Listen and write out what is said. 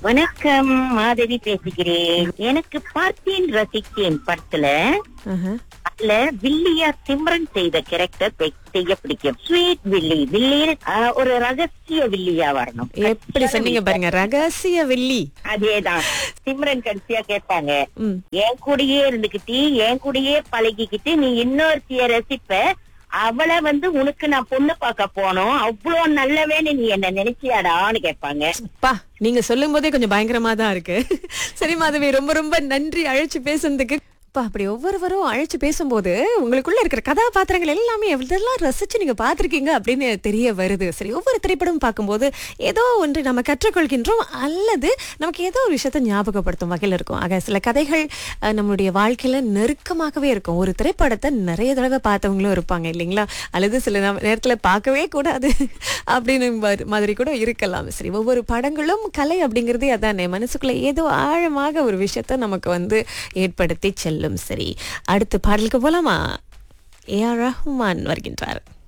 வணக்கம் மாதவி பேசுகிறேன் எனக்கு பார்த்தேன் ரசித்தேன் படத்துல ஆஹா. அதுல வில்லியா சிம்ரன் செய்த கேரக்டர் செய்ய பிடிக்கும் ஸ்வீட் வில்லி வில்லி ஆஹ், ஒரு ரகசிய வில்லியா வரணும் எப்படி சொன்னீங்க பாருங்க ரகசிய வெள்ளி அதேதான் சிம்ரன் கடைசியா கேட்பாங்க ம். என் கூடயே இருந்துகிட்டு என் கூடயே பழகிக்கிட்டு நீ இன்னொருத்திய ரசிப்ப அவளை வந்து உனக்கு நான் பொண்ணு பார்க்க போனோம் அவ்வளவு நல்லவேன்னு நீ என்ன நினைச்சியாடான்னு கேட்பாங்க பா நீங்க சொல்லும் போதே கொஞ்சம் பயங்கரமா தான் இருக்கு சரி மாதவி ரொம்ப ரொம்ப நன்றி அழைச்சு பேசுனதுக்கு அப்பா, அப்படி ஒவ்வொருவரும் அழைச்சு பேசும்போது உங்களுக்குள்ள இருக்கிற கதாபாத்திரங்கள் எல்லாமே எவ்வளவு ரசிச்சு நீங்க பாத்திருக்கீங்க அப்படின்னு தெரிய வருது சரி ஒவ்வொரு திரைப்படம் பார்க்கும்போது ஏதோ ஒன்று நம்ம கற்றுக்கொள்கின்றோம் அல்லது நமக்கு ஏதோ ஒரு விஷயத்தை ஞாபகப்படுத்தும் வகையில் இருக்கும் ஆக சில கதைகள் அஹ், நம்மளுடைய வாழ்க்கையில நெருக்கமாகவே இருக்கும் ஒரு திரைப்படத்தை நிறைய தடவை பார்த்தவங்களும் இருப்பாங்க இல்லைங்களா அல்லது சில நம்- நேரத்துல பார்க்கவே கூடாது அப்படின்னு மா- மாதிரி கூட இருக்கலாம் சரி ஒவ்வொரு படங்களும் கலை அப்படிங்கிறதே அதானே மனசுக்குள்ள ஏதோ ஆழமாக ஒரு விஷயத்த நமக்கு வந்து ஏற்படுத்தி செல்லும் சரி அடுத்த பாடலுக்கு போலாமா ஏ ஆர் ரஹ்மான் வருகின்றார்